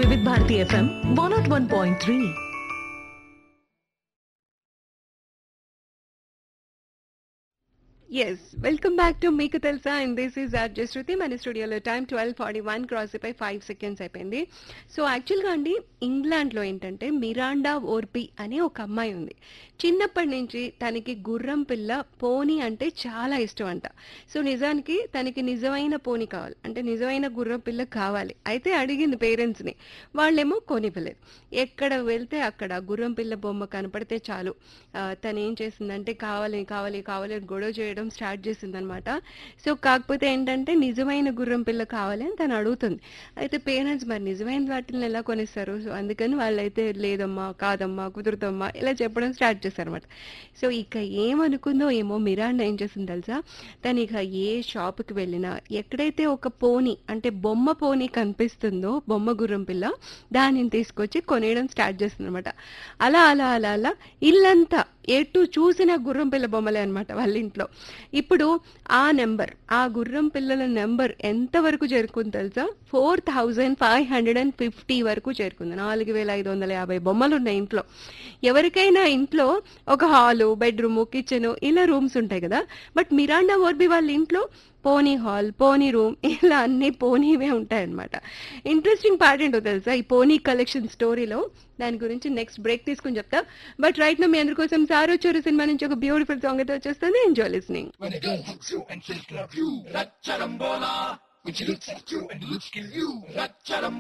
వివిధ Bharati FM one not one point three yes welcome back to మీకు తెలుసా and this is R Shruti మన స్టూడియోలో time twelve forty one cross అయిపోయి five seconds అయిపోయింది సో యాక్చువల్గా అండి ఇంగ్లాండ్లో ఏంటంటే మిరాండా ఓర్పి అనే ఒక అమ్మాయి ఉంది చిన్నప్పటి నుంచి తనకి గుర్రం పిల్ల పోనీ అంటే చాలా ఇష్టం అంట సో నిజానికి తనకి నిజమైన పోనీ కావాలి అంటే నిజమైన గుర్రం పిల్ల కావాలి అయితే అడిగింది పేరెంట్స్ని వాళ్ళేమో కొనివ్వలేదు ఎక్కడ వెళ్తే అక్కడ గుర్రం పిల్ల బొమ్మ కనపడితే చాలు ఆ, తను ఏం చేసిందంటే కావాలి కావాలి కావాలి అని గొడవ చేయడం స్టార్ట్ చేసిందనమాట సో కాకపోతే ఏంటంటే నిజమైన గుర్రం పిల్ల కావాలి అని తను అడుగుతుంది అయితే పేరెంట్స్ మరి నిజమైన వాటిని ఎలా కొనిస్తారు సో అందుకని వాళ్ళైతే లేదమ్మా కాదమ్మా కుదురుతమ్మా ఇలా చెప్పడం స్టార్ట్ చేశారనమాట సో ఇక ఏమనుకుందో ఏమో మిరాండా ఏం చేసింది తెలుసా తను ఇక ఏ షాప్కి వెళ్ళినా ఎక్కడైతే ఒక పోనీ అంటే బొమ్మ పోనీ కనిపిస్తుందో బొమ్మ గుర్రం పిల్ల దానిని తీసుకొచ్చి కొనేయడం స్టార్ట్ చేస్తుంది అనమాట అలా అలా అలా అలా ఇల్లంతా ఎటు చూసిన గుర్రం పిల్ల బొమ్మలే అనమాట వాళ్ళ ఇంట్లో ఇప్పుడు ఆ నెంబర్ ఆ గుర్రం పిల్లల నెంబర్ ఎంత వరకు చేరుకుంది తెలుసా four thousand five hundred and fifty వరకు చేరుకుంది నాలుగు వేల ఐదు వందల యాభై బొమ్మలు ఉన్నాయి ఇంట్లో ఎవరికైనా ఇంట్లో ఒక హాలు బెడ్రూమ్ కిచెన్ ఇలా రూమ్స్ ఉంటాయి కదా బట్ మిరాండా ఓర్బి వాళ్ళ ఇంట్లో పోనీ హాల్ పోనీ రూమ్ ఇలా అన్ని పోనీవే ఉంటాయన్నమాట ఇంట్రెస్టింగ్ పార్ట్ ఏంటో తెలుసా ఈ పోనీ కలెక్షన్ స్టోరీలో దాని గురించి నెక్స్ట్ బ్రేక్ తీసుకుని చెప్తా బట్ రైట్ నా మీ అందరి కోసం సారో చోరు సినిమా నుంచి ఒక బ్యూటిఫుల్ సాంగ్ అయితే వచ్చేస్తుంది enjoy listening When a girl hugs you and she'll love you, Ratcharambola. When she looks at you and looks kill you, Ratcharambola.